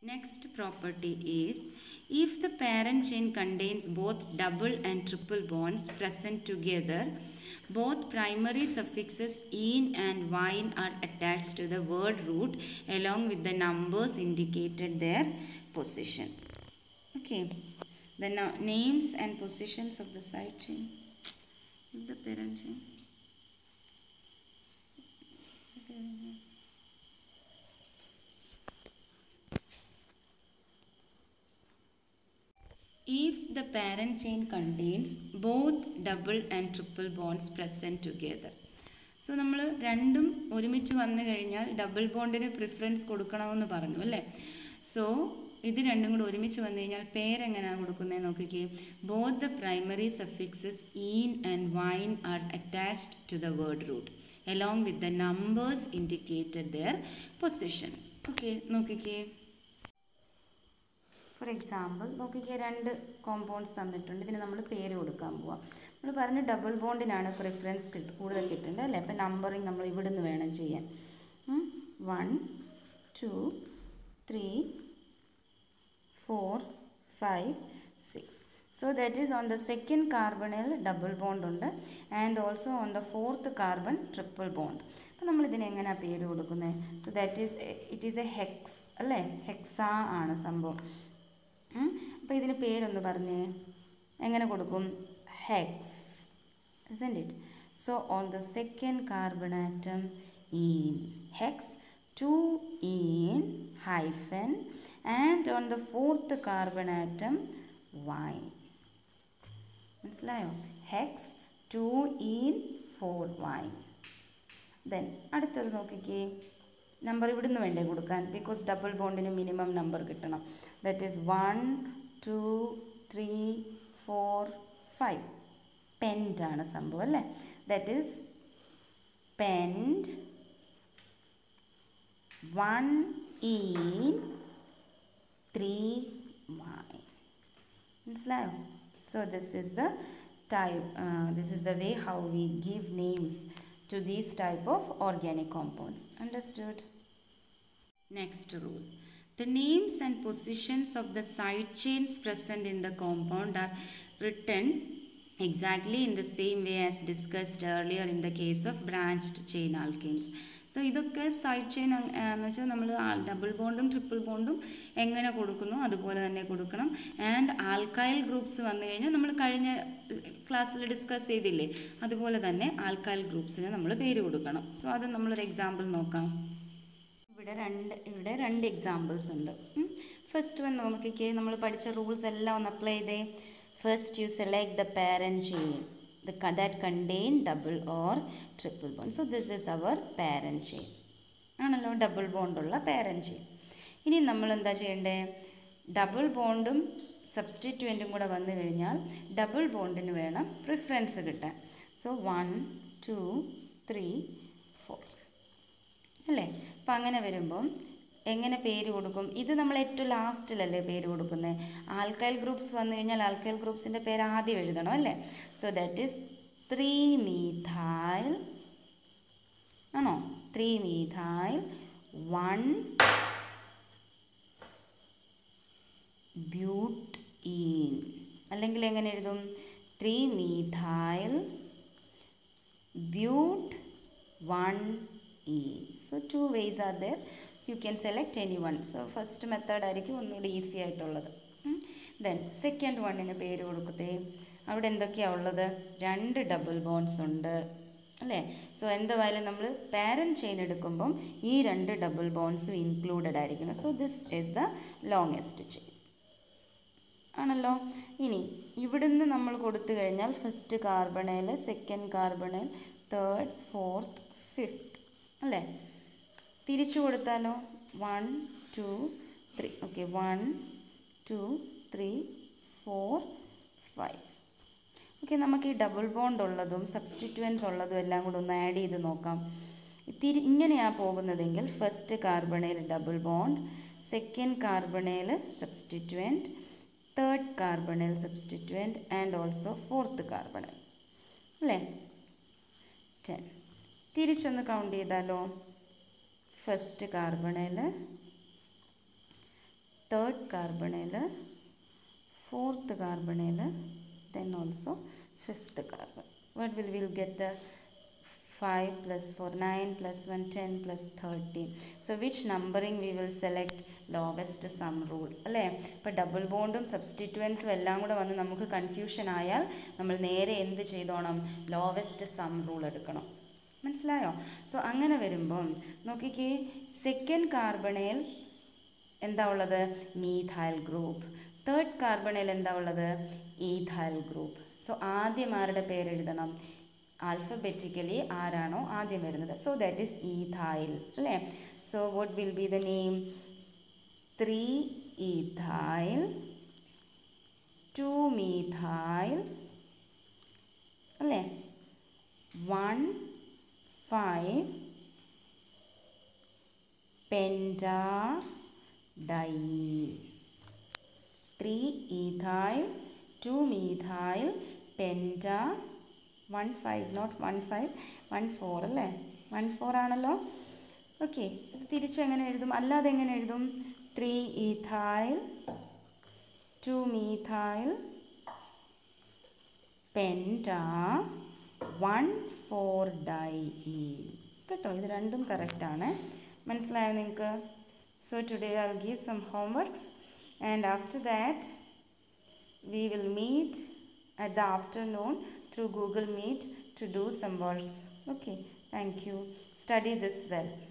Next property is if the parent chain contains both double and triple bonds present together, both primary suffixes in and wine are attached to the word root along with the numbers indicated their position. Okay, the na- names and positions of the side chain, of the parent chain. The parent chain. If the parent chain contains both double and triple bonds present together. So നമ്മൾ രണ്ടും ഒരുമിച്ച് വന്നു കഴിഞ്ഞാൽ double ബോണ്ടിന് preference കൊടുക്കണമെന്ന് പറഞ്ഞു അല്ലേ so ഇത് രണ്ടും കൂടെ ഒരുമിച്ച് വന്നു കഴിഞ്ഞാൽ പേരെങ്ങനെയാണ് കൊടുക്കുന്നത് നോക്കിക്കേ both the primary suffixes ene and yne are attached to the word root along with the numbers indicated their positions okay നോക്കിക്കേ ഫോർ എക്സാമ്പിൾ നോക്കിക്കേ രണ്ട് കോമ്പൗണ്ട്സ് തന്നിട്ടുണ്ട് ഇതിന് നമ്മൾ പേര് കൊടുക്കാൻ പോവാം നമ്മൾ പറഞ്ഞു ഡബിൾ ബോണ്ടിനാണ് പ്രിഫറൻസ് കിട്ടും കൂടുതൽ കിട്ടേണ്ടത് അല്ലേ അപ്പം നമ്പറിങ് നമ്മൾ ഇവിടുന്ന് വേണം ചെയ്യാൻ one two three four five six so that is on the second കാർബണിൽ ഡബിൾ ബോണ്ട് ഉണ്ട് and also on the fourth carbon triple bond അപ്പോൾ നമ്മൾ ഇതിന് എങ്ങനെയാണ് പേര് കൊടുക്കുന്നത് so that is it is a hex അല്ലേ ഹെക്സാ ആണ് സംഭവം അപ്പോൾ ഇതിന് പേരൊന്ന് പറഞ്ഞേ എങ്ങനെ കൊടുക്കും hex isn't it so on the second carbon atom in hex 2 in hyphen and on the fourth carbon atom y മനസ്സിലായോ hex two en four yne then അടുത്തത് നോക്കിക്കേ നമ്പർ ഇവിടുന്ന് വേണ്ടേ കൊടുക്കാൻ ബിക്കോസ് ഡബിൾ ബോണ്ടിന് മിനിമം നമ്പർ കിട്ടണം that is one two three four five pent ആണ് സംഭവം അല്ലേ that is pent one en three yne മനസ്സിലായോ so this is the type this is the way how we give names to these type of organic compounds. Understood? Next rule. The names and positions of the side chains present in the compound are written exactly in the same way as discussed earlier in the case of branched chain alkanes. So ഇതൊക്കെ side chain എന്ന് വെച്ചാൽ നമ്മൾ double ബോണ്ടും triple ബോണ്ടും എങ്ങനെ കൊടുക്കുന്നു അതുപോലെ തന്നെ കൊടുക്കണം and alkyl groups വന്നു കഴിഞ്ഞാൽ നമ്മൾ കഴിഞ്ഞ ക്ലാസ്സിൽ ഡിസ്കസ് ചെയ്തില്ലേ അതുപോലെ തന്നെ ആൽക്കൈൽ ഗ്രൂപ്പ്സിന് നമ്മൾ പേര് കൊടുക്കണം സോ അത് നമ്മളൊരു എക്സാമ്പിൾ നോക്കാം ഇവിടെ രണ്ട് ഇവിടെ രണ്ട് എക്സാമ്പിൾസ് ഉണ്ട് ഫസ്റ്റ് വൺ നോക്കിക്കേ നമ്മൾ പഠിച്ച റൂൾസ് എല്ലാം ഒന്ന് അപ്ലൈ ചെയ്തേ first you select the parent chain the that contain double or triple bond so this is our parent chain ആണല്ലോ ഡബിൾ ബോണ്ടുള്ള പാരൻറ്റ് ചെയിൻ ഇനി നമ്മൾ എന്താ ചെയ്യേണ്ടേ ഡബിൾ ബോണ്ടും സബ്സ്റ്റിറ്റ്യൂവൻറ്റും കൂടെ വന്നു കഴിഞ്ഞാൽ ഡബിൾ ബോണ്ടിന് വേണം പ്രിഫറൻസ് കിട്ടാൻ so one two three four അല്ലേ അപ്പം അങ്ങനെ വരുമ്പം എങ്ങനെ പേര് കൊടുക്കും ഇത് നമ്മൾ ഏറ്റവും ലാസ്റ്റിലല്ലേ പേര് കൊടുക്കുന്നത് ആൽക്കൈൽ ഗ്രൂപ്പ്സ് വന്നു കഴിഞ്ഞാൽ ആൽക്കൈൽ ഗ്രൂപ്പ്സിൻ്റെ പേര് ആദ്യം എഴുതണം അല്ലേ so that is three methyl ആണോ three methyl one but ene അല്ലെങ്കിൽ എങ്ങനെ എഴുതും three methyl but one ene so two ways are there you can select any one so first method ആയിരിക്കും ഒന്നുകൂടി ഈസി ആയിട്ടുള്ളത് ദെൻ സെക്കൻഡ് വണ്ണിന് പേര് കൊടുക്കത്തേ അവിടെ എന്തൊക്കെയാണ് ഉള്ളത് രണ്ട് ഡബിൾ ബോൺസ് ഉണ്ട് അല്ലേ സോ എന്തായാലും നമ്മൾ പാരൻറ്റ് ചെയിൻ എടുക്കുമ്പം ഈ രണ്ട് ഡബിൾ ബോൺസും ഇൻക്ലൂഡഡ് ആയിരിക്കണം so this is the longest chain ആണല്ലോ ഇനി ഇവിടുന്ന് നമ്മൾ കൊടുത്തു കഴിഞ്ഞാൽ ഫസ്റ്റ് കാർബണേൽ സെക്കൻഡ് കാർബണേൽ തേർഡ് ഫോർത്ത് ഫിഫ്ത്ത് അല്ലേ തിരിച്ചു കൊടുത്താലോ one two three okay one two three four five okay നമുക്ക് ഈ ഡബിൾ ബോണ്ട് ഉള്ളതും സബ്സ്റ്റിറ്റ്യുവൻസ് ഉള്ളതും എല്ലാം കൂടെ ഒന്ന് ആഡ് ചെയ്ത് നോക്കാം തിരി ഇങ്ങനെയാണ് പോകുന്നതെങ്കിൽ ഫസ്റ്റ് കാർബണേൽ ഡബിൾ ബോണ്ട് സെക്കൻഡ് കാർബണേൽ സബ്സ്റ്റിറ്റ്യുവൻറ്റ് തേർഡ് കാർബണേൽ സബ്സ്റ്റിറ്റ്യുവൻറ്റ് ആൻഡ് ഓൾസോ ഫോർത്ത് കാർബണേൽ അല്ലേ ടെൻ തിരിച്ചൊന്ന് കൗണ്ട് ചെയ്താലോ ഫസ്റ്റ് കാർബണേൽ തേർഡ് കാർബണിൽ ഫോർത്ത് കാർബണിൽ then also fifth carbon what will we'll get the 5 plus 4 9 plus 1 10 plus 13 so which numbering we will select lowest sum rule അല്ലേ ഇപ്പോൾ ഡബിൾ ബോണ്ടും സബ്സ്റ്റിറ്റ്വൻസും എല്ലാം കൂടെ വന്ന് നമുക്ക് കൺഫ്യൂഷൻ ആയാൽ നമ്മൾ നേരെ എന്ത് ചെയ്തോണം ലോവസ്റ്റ് സം റൂൾ എടുക്കണം മനസ്സിലായോ സോ അങ്ങനെ വരുമ്പം നോക്കിക്കേ സെക്കൻഡ് കാർബണേൽ എന്താ ഉള്ളത് മീഥൈൽ ഗ്രൂപ്പ് തേർഡ് കാർബണിൽ എന്താ ഉള്ളത് ഈഥൈൽ ഗ്രൂപ്പ് സോ ആദ്യം ആരുടെ പേര് എഴുതണം ആൽഫബറ്റിക്കലി ആരാണോ ആദ്യം വരുന്നത് സോ ദാറ്റ് ഈസ് ഈഥൈൽ അല്ലേ so what will be the name three ethyl two methyl അല്ലേ one five penta diene three ethyl two methyl penta one five not one five one four അല്ലേ one four ആണല്ലോ okay ഇത് തിരിച്ചെങ്ങനെ എഴുതും അല്ലാതെ എങ്ങനെ എഴുതും three ethyl two methyl penta one four di കേട്ടോ ഇത് രണ്ടും കറക്റ്റാണ് മനസ്സിലായോ നിങ്ങൾക്ക് so today I will give some homeworks and after that we will meet at the afternoon through google meet to do some works okay thank you study this well